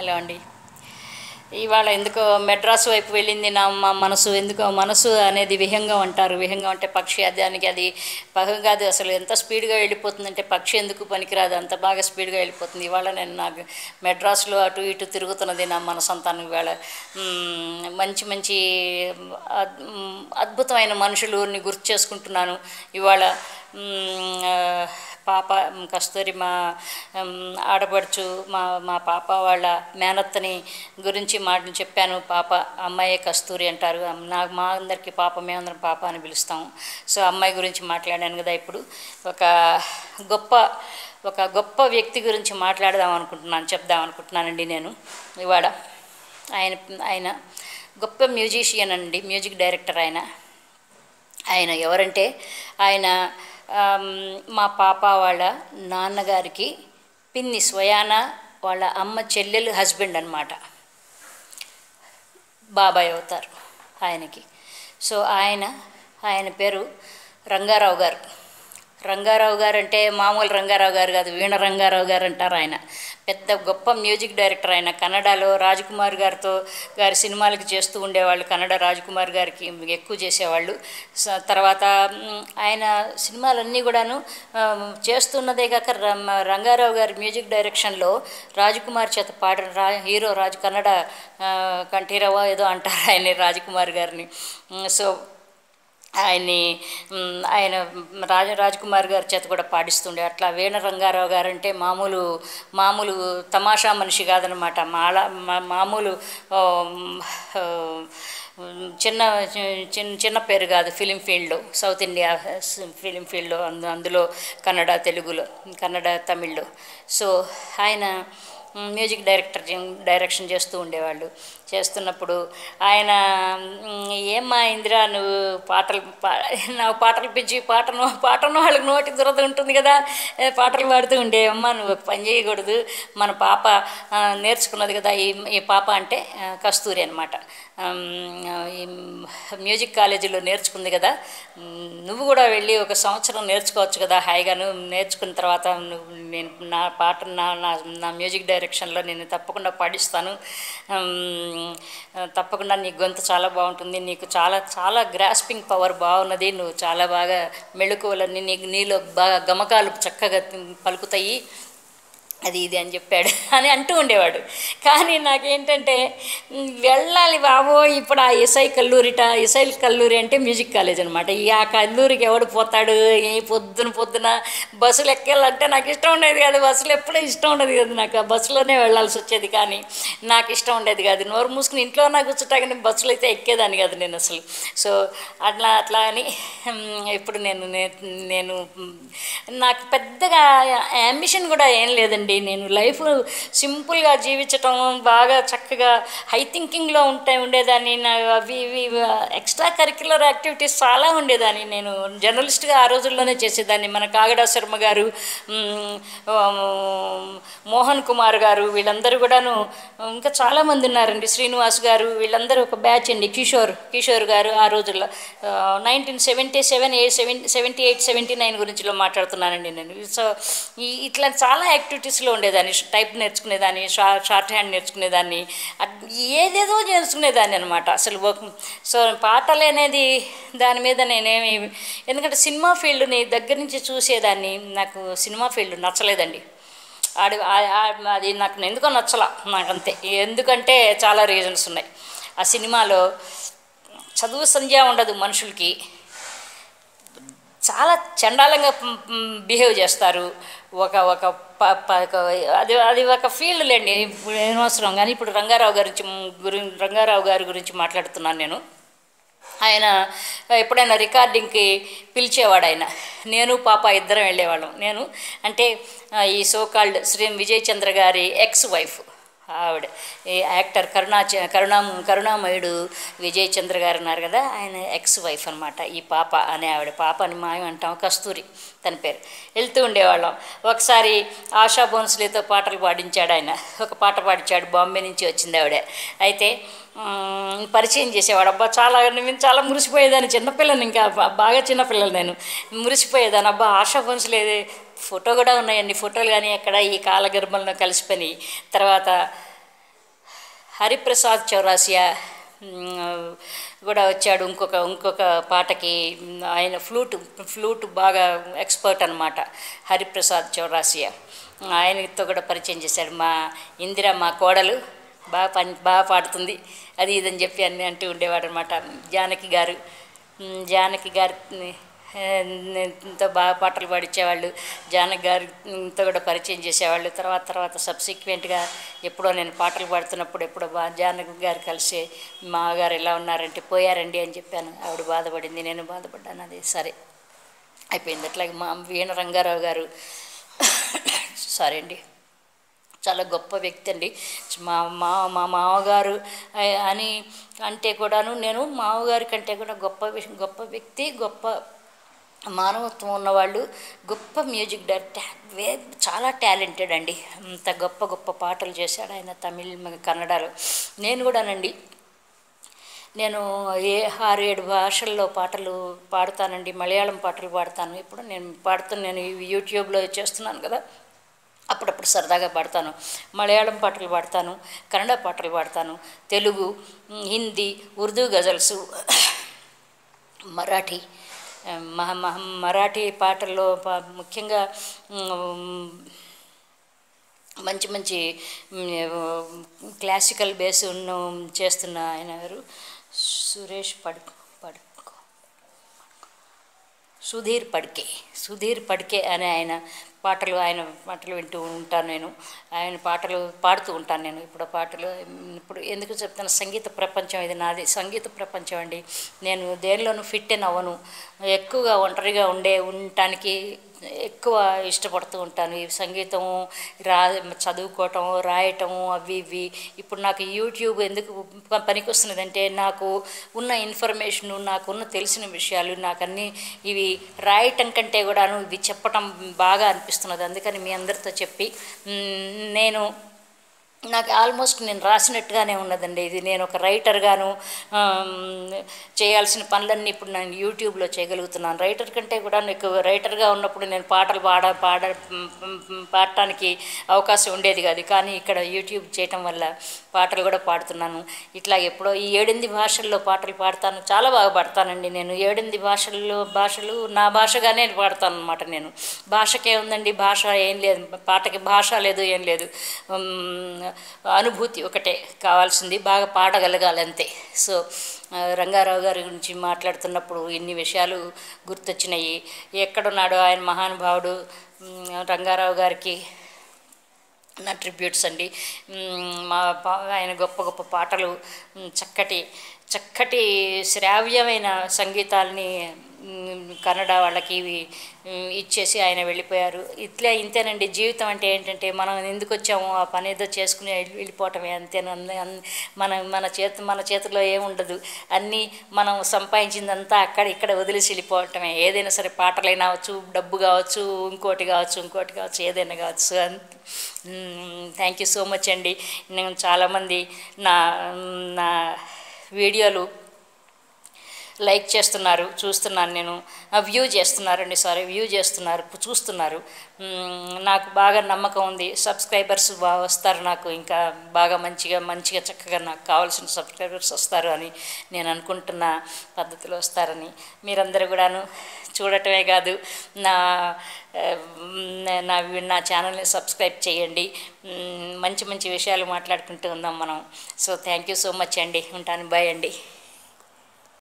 hello అండి ఇవాళ ఎందుకో మెడ్రాస్ వైపు వెళ్ళింది నా మా మనసు ఎందుకో మనసు అనేది విహంగం అంటారు విహంగం అంటే పక్షి అది దానికి అది పగం కాదు అసలు ఎంత స్పీడ్గా వెళ్ళిపోతుందంటే పక్షి ఎందుకు పనికిరాదు అంత బాగా స్పీడ్గా వెళ్ళిపోతుంది ఇవాళ నేను నాకు మెడ్రాస్లో అటు ఇటు తిరుగుతున్నది నా మనసంతాను ఇవాళ మ్మ్, మంచి మంచి అద్- మ్, అద్భుతమైన మనుషులని గుర్తు చేసుకుంటున్నాను ఇవాళ మ్మ్, ఆ, పాప మ్, కస్తూరి మా మ్, ఆడపడుచు మా మా పాప వాళ్ళ మేనత్తని గురించి మాట చెప్పాను పాప అమ్మాయే కస్తూరి అంటారు అమ్- నాకు మా అందరికీ పాప మేమందరం పాప అని పిలుస్తాము సో అమ్మాయి గురించి మాట్లాడాను కదా ఇప్పుడు ఒక గొప్ప ఒక గొప్ప వ్యక్తి గురించి మాట్లాడదాం అనుకుంటున్నాను చెప్దాం అనుకుంటున్నానండి నేను ఇవాళ ఆయన ఆయన గొప్ప మ్యూజిషియన్ అండి మ్యూజిక్ డైరెక్టర్ ఆయన ఆయన ఎవరంటే ఆయన ఆమ్, మా పాప వాళ్ళ నాన్నగారికి పిన్ని స్వయాన వాళ్ళ అమ్మ చెల్లెలు హస్బెండ్ అనమాట బాబాయ్ అవుతారు ఆయనకి సో ఆయన ఆయన పేరు రంగారావు గారు రంగారావు గారు అంటే మామూలు రంగారావు గారు కాదు వీణ రంగారావు గారు అంటారు ఆయన పెద్ద గొప్ప మ్యూజిక్ డైరెక్టర్ ఆయన కన్నడలో రాజ్కుమార్ గారితో గారి సినిమాలకి చేస్తూ ఉండేవాళ్ళు కన్నడ రాజ్కుమార్ గారికి ఎక్కువ చేసేవాళ్ళు స- తర్వాత మ్, ఆయన సినిమాలన్నీ కూడాను ఆ, చేస్తున్నదే కాక రం- రంగారావు గారి మ్యూజిక్ డైరెక్షన్లో రాజ్కుమార్ చేత పాడిన రా హీరో రాజు కన్నడ ఆ, కంఠీరవ ఏదో అంటారు ఆయన రాజ్కుమార్ గారిని మ్, సో ఆయన్ని మ్, ఆయన రాజ రాజ్కుమార్ గారి చేత కూడా పాడిస్తుండే అట్లా వేణ రంగారావు గారు అంటే మామూలు మామూలు తమాషా మనిషి కాదనమాట మాల మా- మామూలు ఆ, ఆ, చిన్న చిన్న చిన్న పేరు కాదు ఫిలిం ఫీల్డ్లో సౌత్ ఇండియా ఫిలిం ఫీల్డ్లో అందు అందులో కన్నడ తెలుగులో కన్నడ తమిళ్లో సో ఆయన మ్యూజిక్ డైరెక్టర్ డైరెక్షన్ చేస్తూ ఉండేవాళ్ళు చేస్తున్నప్పుడు ఆయన మ్, ఏమ్మా ఇందిరా నువ్వు పాటలు పా నాకు పాటలు పిచ్చి పాటను పాటను వాళ్ళకి నోటి దురద ఉంటుంది కదా ఏ, పాటలు పాడుతూ ఉండే అమ్మ నువ్వు ఒక పని చేయకూడదు మన పాప ఆ, నేర్చుకున్నది కదా ఈ ఈ పాప అంటే ఆ, కస్తూరి అనమాట ఈ మ్యూజిక్ కాలేజీలో నేర్చుకుంది కదా మ్, నువ్వు కూడా వెళ్ళి ఒక సంవత్సరం నేర్చుకోవచ్చు కదా హాయిగాను నేర్చుకున్న తర్వాత నువ్వు నేను నా పాట నా నా నా మ్యూజిక్ డైరెక్షన్లో నేను తప్పకుండా పాడిస్తాను మ్, తప్పకుండా నీ గొంతు చాలా బాగుంటుంది నీకు చాలా చాలా గ్రాస్పింగ్ పవర్ బాగున్నది నువ్వు చాలా బాగా మెళుకువలన్నీ నీకు నీలో బాగా గమకాలు చక్కగా పలుకుతాయి అది ఇది అని చెప్పాడు అని అంటూ ఉండేవాడు కానీ నాకేంటంటే ఉమ్, వెళ్ళాలి బాబో ఇప్పుడు ఆ ఎస్ఐ కల్లూరిట ఎస్ఐ కల్లూరి అంటే మ్యూజిక్ కాలేజ్ అనమాట ఈ ఆ కల్లూరికి ఎవడు పోతాడు ఏ పొద్దున పొద్దున బస్సులు ఎక్కాలంటే నాకు ఇష్టం ఉండేది కాదు బస్సులు ఎప్పుడూ ఇష్టం ఉండేది కాదు నాకు ఆ బస్సులోనే వెళ్ళాల్సి వచ్చేది కానీ నాకు ఇష్టం ఉండేది కాదు నోరు మూసుకుని ఇంట్లో నాకు కూర్చుంటా కానీ బస్సులో అయితే ఎక్కేదాన్ని కాదు నేను అసలు సో అట్లా అట్లా అని ఉమ్, ఇప్పుడు నేను నే- నేను ఉమ్, నాకు పెద్దగా అంబిషన్ కూడా ఏం లేదండి నేను లైఫ్ సింపుల్గా జీవించటం బాగా చక్కగా హై థింకింగ్లో ఉంటే ఉండేదాన్ని నా అవి ఇవి ఎక్స్ట్రా కరిక్యులర్ యాక్టివిటీస్ చాలా ఉండేదాన్ని నేను జర్నలిస్ట్గా ఆ రోజుల్లోనే చేసేదాన్ని మన కాగడా శర్మ గారు ఉమ్, ఉమ్, మోహన్ కుమార్ గారు వీళ్ళందరూ కూడాను ఇంకా చాలామంది ఉన్నారండి శ్రీనివాస్ గారు వీళ్ళందరూ ఒక బ్యాచ్ అండి కిషోర్ కిషోర్ గారు ఆ రోజుల్లో నైన్టీన్ సెవెంటీ సెవెన్ ఏ seven seventy eight seventy nine గురించిలో మాట్లాడుతున్నానండి నేను సో ఈ ఇట్లా చాలా యాక్టివిటీస్లో ఉండేదాన్ని టైప్ నేర్చుకునేదాన్ని షా షార్ట్ హ్యాండ్ నేర్చుకునేదాన్ని అట్- ఏదేదో నేర్చుకునేదాన్ని అనమాట అసలు ఒక- సో పాటలు అనేది దాని మీద నేనేమి ఎందుకంటే సినిమా ఫీల్డ్ని దగ్గర నుంచి చూసేదాన్ని నాకు సినిమా ఫీల్డ్ నచ్చలేదండి ఆడి ఆ- ఆ- అది నాకు ఎందుకో నచ్చల నాకంతే ఎందుకంటే చాలా రీజన్స్ ఉన్నాయి ఆ సినిమాలో చదువు సంధ్య ఉండదు మనుషులకి చాలా చండాలంగా బిహేవ్ చేస్తారు ఒక ఒక ప- ప- ఒక- అది అది ఒక ఫీల్డ్ లేండి ఇప్పుడు ఏమవసరం కానీ ఇప్పుడు రంగారావు గారి గురి రంగారావు గారి గురించి మాట్లాడుతున్నాను నేను ఆయన ఎప్పుడైనా రికార్డింగ్కి పిలిచేవాడు ఆయన నేను పాప ఇద్దరం వెళ్ళేవాళ్ళం నేను అంటే ఆ, ఈ సోకాల్డ్ శ్రీ విజయ్ చంద్ర గారి ఎక్స్ వైఫ్ ఆవిడ ఈ యాక్టర్ కరుణా కరుణా కరుణామయుడు విజయ్ చంద్ర గారు ఉన్నారు కదా ఆయన ఎక్స్ వైఫ్ అనమాట ఈ పాప అనే ఆవిడ పాప అని మాయం అంటాం కస్తూరి తన పేరు వెళ్తూ ఉండేవాళ్ళం ఒకసారి ఆశా భోన్స్లేతో పాటలు పాడించాడు ఆయన ఒక పాట పాడించాడు బాంబే నుంచి వచ్చింది ఆవిడ అయితే మ్, పరిచయం చేసేవాడు అబ్బా చాలా నేను చాలా మురిసిపోయేదాన్ని చిన్నపిల్లని ఇంకా బా- బాగా చిన్నపిల్లలు నేను మురిసిపోయేదాన్ని అబ్బా ఆశా భోన్స్లే ఫోటో కూడా ఉన్నాయండి ఫోటోలు కానీ అక్కడ ఈ కాలగర్భంలో కలిసిపోయి తర్వాత హరిప్రసాద్ చౌరాసియా మ్, కూడా వచ్చాడు ఇంకొక ఇంకొక పాటకి మ్, ఆయన ఫ్లూట్ ఫ్లూట్ బాగా ఎక్స్పర్ట్ అనమాట హరిప్రసాద్ చౌరాసియా ఆయనతో కూడా పరిచయం చేశాడు మా ఇందిర మా కోడలు బాగా పని బాగా పాడుతుంది అది ఇదని చెప్పి అన్ని అంటూ ఉండేవాడు అనమాట జానకి గారు మ్, జానకి గారి తో బాగా పాటలు పాడించేవాళ్ళు జానకి గారితో కూడా పరిచయం చేసేవాళ్ళు తర్వాత తర్వాత సబ్సిక్వెంట్గా ఎప్పుడో నేను పాటలు పాడుతున్నప్పుడు ఎప్పుడో బా జానకి గారు కలిసి మా గారు ఎలా ఉన్నారంటే పోయారండి అని చెప్పాను ఆవిడ బాధపడింది నేను బాధపడ్డాను అది సరే అయిపోయింది అట్లాగే మా వీణ రంగారావు గారు సారీ అండి చాలా గొప్ప వ్యక్తి అండి మా మా మా మామగారు ఆ- అని అంటే కూడాను నేను మామగారి కంటే కూడా గొప్ప విష- గొప్ప వ్యక్తి గొప్ప మానవత్వం ఉన్నవాళ్ళు గొప్ప మ్యూజిక్ డైరెక్టర్ వే చాలా టాలెంటెడ్ అండి అంత గొప్ప గొప్ప పాటలు చేశాడు ఆయన తమిళ్ మ- కన్నడలో నేను కూడానండి నేను ఏ ఆరు ఏడు భాషల్లో పాటలు పాడుతానండి మలయాళం పాటలు పాడతాను ఇప్పుడు నేను పాడుతాను నేను ఇవి యూట్యూబ్లో చేస్తున్నాను కదా అప్పుడప్పుడు సరదాగా పాడతాను మలయాళం పాటలు పాడతాను కన్నడ పాటలు పాడతాను తెలుగు మ్, హిందీ ఉర్దూ గజల్సు మరాఠీ ఆ, మహ మహ మరాఠీ పాటల్లో ప- ముఖ్యంగా మ్, మంచి మంచి మ్, క్లాసికల్ బేస్ ఉన్న చేస్తున్న ఆయన ఎవరు సురేష్ పడ్ పడ్కో సుధీర్ పడ్కే సుధీర్ పడ్కే అనే ఆయన పాటలు ఆయన పాటలు వింటూ ఉంటాను నేను ఆయన పాటలు పాడుతూ ఉంటాను నేను ఇప్పుడు ఆ పాటలు ఇప్పుడు ఎందుకు చెప్తాను సంగీత ప్రపంచం ఇది నాది సంగీత ప్రపంచం అండి నేను దేనిలోనూ ఫిట్ అని అవ్వను ఎక్కువగా ఒంటరిగా ఉండే ఉండటానికి ఎక్కువ ఇష్టపడుతూ ఉంటాను ఈ సంగీతం రా చదువుకోవటం రాయటం అవి ఇవి ఇప్పుడు నాకు యూట్యూబ్ ఎందుకు ప- పనికొస్తున్నదంటే నాకు ఉన్న ఇన్ఫర్మేషను నాకున్న తెలిసిన విషయాలు నాకు అన్నీ ఇవి రాయటం కంటే కూడాను ఇవి చెప్పటం బాగా అనిపిస్తున్నది అందుకని మీ అందరితో చెప్పి మ్, నేను నాకు ఆల్మోస్ట్ నేను రాసినట్టుగానే ఉన్నదండి ఇది నేను ఒక రైటర్గాను ఆమ్, చేయాల్సిన పనులన్నీ ఇప్పుడు నేను యూట్యూబ్లో చేయగలుగుతున్నాను రైటర్ కంటే కూడా ఎక్కువ రైటర్గా ఉన్నప్పుడు నేను పాటలు పాడ పాడ పాడటానికి అవకాశం ఉండేది కాదు కానీ ఇక్కడ యూట్యూబ్ చేయటం వల్ల పాటలు కూడా పాడుతున్నాను ఇట్లా ఎప్పుడో ఈ ఏడెనిమిది భాషల్లో పాటలు పాడతాను చాలా బాగా పాడతానండి నేను ఏడెనిమిది భాషల్లో భాషలు నా భాషగానే పాడతాను అనమాట నేను భాషకే ఉందండి భాష ఏం లేదు పాటకి భాష లేదు ఏం లేదు ఉమ్, అనుభూతి ఒకటే కావాల్సింది బాగా పాడగలగాలి అంతే సో ఆ, రంగారావు గారి గురించి మాట్లాడుతున్నప్పుడు ఇన్ని విషయాలు గుర్తొచ్చినాయి ఎక్కడున్నాడో ఆయన మహానుభావుడు ఉమ్, రంగారావు గారికి నా ట్రిబ్యూట్స్ అండి మ్మ్, మా పా- ఆయన గొప్ప గొప్ప పాటలు మ్, చక్కటి చక్కటి శ్రావ్యమైన సంగీతాల్ని మ్, కన్నడ వాళ్ళకి ఇవి మ్, ఇచ్చేసి ఆయన వెళ్ళిపోయారు ఇట్లా ఇంతేనండి జీవితం అంటే ఏంటంటే మనం ఎందుకు వచ్చామో ఆ పని ఏదో చేసుకుని వెళ్ళి- వెళ్ళిపోవటమే అంతేనా అన్ని- అన్ని- మన మన చేతి మన చేతిలో ఏముండదు అన్నీ మనం సంపాదించిందంతా అక్కడ ఇక్కడ వదిలేసి వెళ్ళిపోవటమే ఏదైనా సరే పాటలైనా అవచ్చు డబ్బు కావచ్చు ఇంకోటి కావచ్చు ఇంకోటి కావచ్చు ఏదైనా కావచ్చు థ్యాంక్ యూ సో మచ్ అండి నేను చాలామంది నా నా వీడియోలు లైక్ చేస్తున్నారు చూస్తున్నాను నేను వ్యూ చేస్తున్నారండి సారీ వ్యూ చేస్తున్నారు పు- చూస్తున్నారు మ్మ్, నాకు బాగా నమ్మకం ఉంది సబ్స్క్రైబర్స్ బాగా వస్తారు నాకు ఇంకా బాగా మంచిగా మంచిగా చక్కగా నాకు కావాల్సిన సబ్స్క్రైబర్స్ వస్తారు అని నేను అనుకుంటున్న పద్ధతిలో వస్తారని మీరందరూ కూడాను చూడటమే కాదు నా ఆ, మ్, నా నా ఛానల్ని సబ్స్క్రైబ్ చేయండి మ్, మంచి మంచి విషయాలు మాట్లాడుకుంటూ ఉందాం మనం so thank you so much అండి ఉంటాను బాయ్ అండి